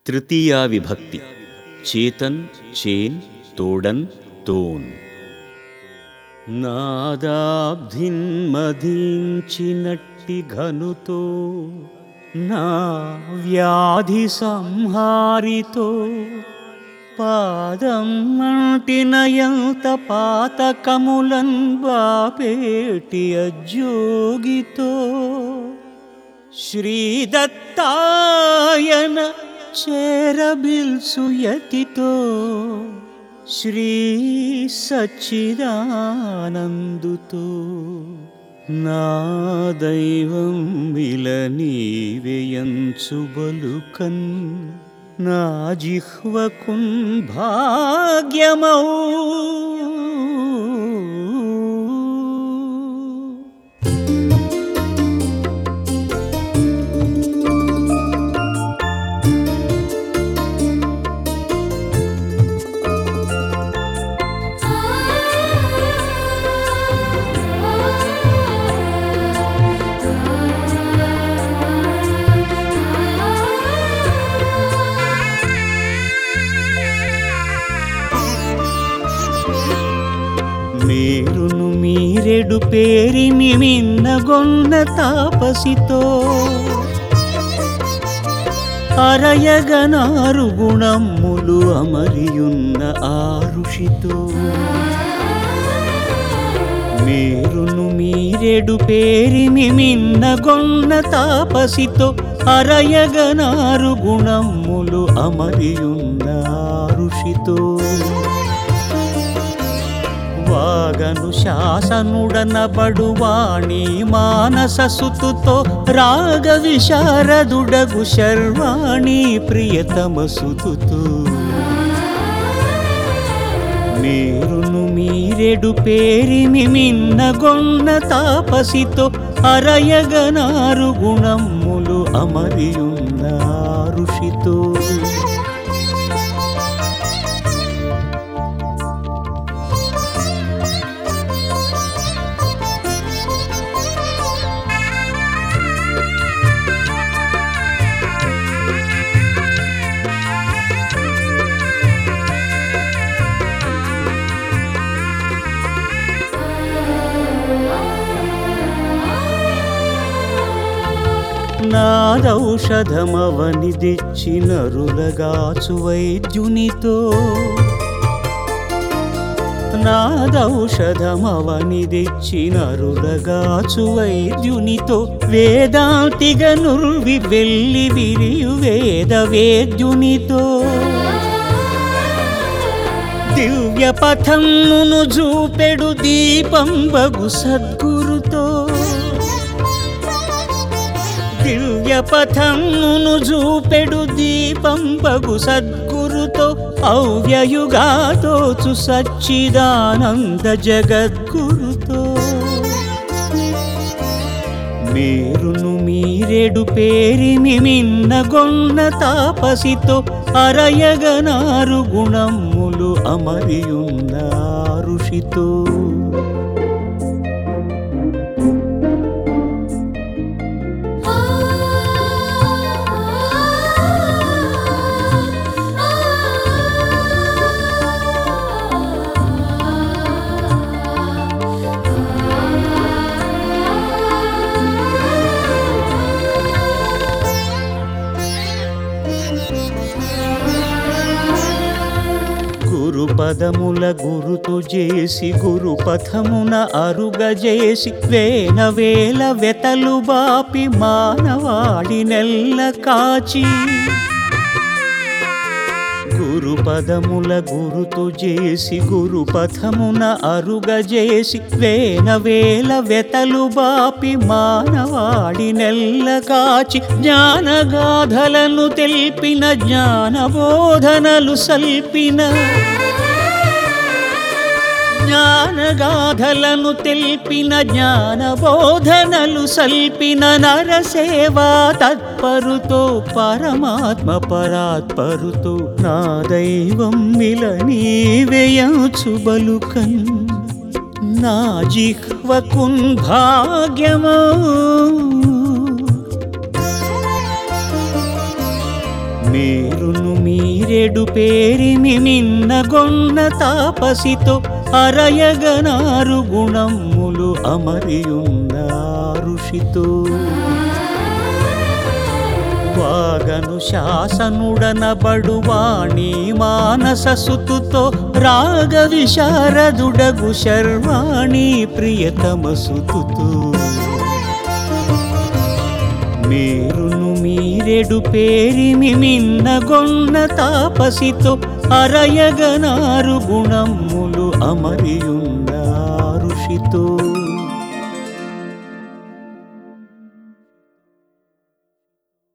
తృతీయా విభక్తి చేతన్ చేన్ తోడన్ తోన్ నాదాబ్ధిన్మదించినట్టి ఘనుతో నా వ్యాధి సంహారితో పాదం మంటినయంత పాతకములన్ బాపేటి అజ్జోగితో శ్రీదత్తాయన చేరబిల్సు యతితో శ్రీ సచ్చిదానందుతో నా దైవం విల నీవేయంచు బలుకన్ నా జిహ్వకున్ భాగ్యమౌ మేరును మీరెడు పేరిమి మిన్నగొన్న తాపసితో అరయగనారు గుణమ్ములు అమరియున్న ఆ ఋషితో మేరును మీరెడు పేరిమి మిన్నగొన్న తాపసితో అరయగనారు గుణమ్ములు అమరియున్న ఆ ఋషితో వాగను శాసనుడనబడు వాణి మానస సుతుతో రాగ విశారదుడగు శర్వాణి ప్రియతమ సుతుతో మీరును మీరెడు పేరిమి మిన్నగొన్న తాపసితో అరయగనారు గుణమ్ములు అమరియున్న ఆ ఋషితో నాదౌషధమవని తెచ్చిన రులగాచు వైద్యునితో నాదౌషధమవని తెచ్చిన రులగాచు వైద్యునితో వేదాంతిగ నుర్వి వెళ్ళి విరియు వేద వేద్యునితో దివ్య పథమును చూపెడు దీపం బగు సద్గురుతో దివ్య పథమును చూపెడు దీపం బగు సద్గురుతో అవ్యయుగాతోచు సచ్చిదానంద జగద్గురుతో మీరును మీరెడు పేరిమి మిన్నగొన్న తాపసితో అరయగనారు గుణమ్ములు అమరియున్న ఆ ఋషితో గురు పదముల గురుతు చేసి గురు పథమున అరుగజేసి వేల వేల వెతలు బాపి మానవాడి నెల్ల కాచి గురు పదముల గురుతు చేసి గురు పథమున అరుగజేసి వేల వేల వెతలు బాపి మానవాడి నెల్ల కాచి జ్ఞానగాథలను తెల్పిన జ్ఞానబోధనలు సల్పిన జ్ఞానగాథలను తెల్పిన జ్ఞానబోధనలు సల్పిన నరసేవా తత్పరుతో పరమాత్మ పరాత్పరుతో నా దైవం మిల నీవేయచు బలుకన్ నా జిహ్వకున్ భాగ్యమో మేరును మీరెడు పేరిమి మిన్నగొన్న తాపసితో అరయగనారు గుణములు అమరియున్న ఋషితో వాగను శాసనుడనబడు వాణి మానససుతుతో రాగ విశారదుడగు శర్వాణి ప్రియతమసుతుతో మేరును మీరెడు పేరిమి మిన్నగొన్న తాపసితో అరయగనారు గుణములు అమరియున్న ఋషితో